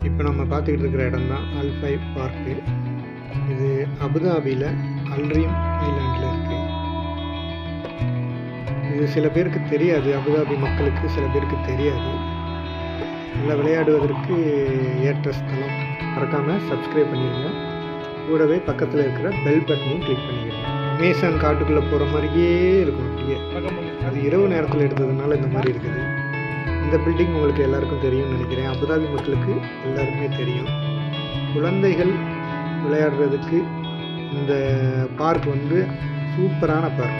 இப்போ நம்ம பார்த்துக்கிட்டு இருக்கிற இடம் தான் அல்ஃபை பார்க்கு இது அபுதாபியில் அல்ரீம் ஐலாண்டில் இருக்குது இது சில பேருக்கு தெரியாது அபுதாபி மக்களுக்கு சில பேருக்கு தெரியாது நல்லா விளையாடுவதற்கு ஏற்ற ஸ்தலம் மறக்காமல் சப்ஸ்கிரைப் பண்ணிடுங்க கூடவே பக்கத்தில் இருக்கிற பெல் பட்டனையும் கிளிக் பண்ணிடுங்க அமேசான் காட்டுக்குள்ளே போகிற மாதிரியே இருக்கும் அப்படியே அது இரவு நேரத்தில் எடுத்ததுனால இந்த மாதிரி இருக்குது இந்த பில்டிங் உங்களுக்கு எல்லாருக்கும் தெரியும்னு நினைக்கிறேன் அபுதாபி மக்களுக்கு எல்லாருக்குமே தெரியும் குழந்தைகள் விளையாடுறதுக்கு இந்த பார்க் வந்து சூப்பரான பார்க்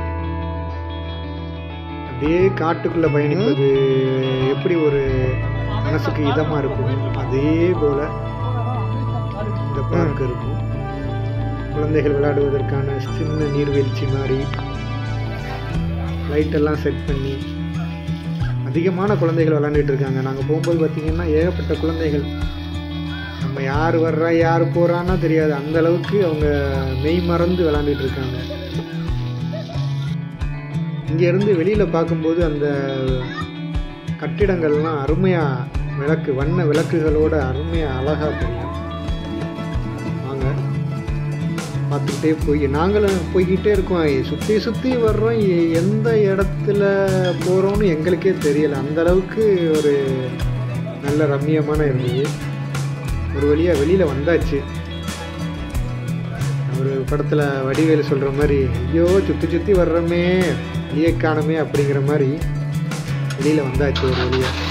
அப்படியே காட்டுக்குள்ளே பயணிப்பது எப்படி ஒரு மனசுக்கு இதமாக இருக்கும் அதே போல் இந்த பார்க் இருக்கும் குழந்தைகள் விளையாடுவதற்கான சின்ன நீர்வீழ்ச்சி மாதிரி லைட்டெல்லாம் செட் பண்ணி அதிகமான குழந்தைகள் விளாண்டுட்டு இருக்காங்க நாங்கள் போகும்போது பார்த்தீங்கன்னா ஏகப்பட்ட குழந்தைகள் நம்ம யார் வர்றா யார் போகிறான்னா தெரியாது அந்த அளவுக்கு அவங்க மெய் மறந்து விளாண்டுட்டு இருக்காங்க இங்கேருந்து வெளியில் பார்க்கும்போது அந்த கட்டிடங்கள்லாம் அருமையாக விளக்கு வண்ண விளக்குகளோட அருமையாக அழகாக தெரியும் வாங்க பார்த்துக்கிட்டே போய் நாங்களும் போய்கிட்டே இருக்கோம் சுற்றி சுற்றி வர்றோம் எ- எந்த இடத்துல போகிறோம்னு எங்களுக்கே தெரியல அந்த அளவுக்கு ஒரு நல்ல ரம்மியமான இருந்தது ஒரு வழியாக வெளியில் வந்தாச்சு ஒரு படத்தில் வடிவேலு சொல்கிற மாதிரி ஐயோ சுற்றி சுற்றி வர்றோமே வெளியே காணுமே அப்படிங்கிற மாதிரி வெளியில் வந்தாச்சு ஒரு வழியாக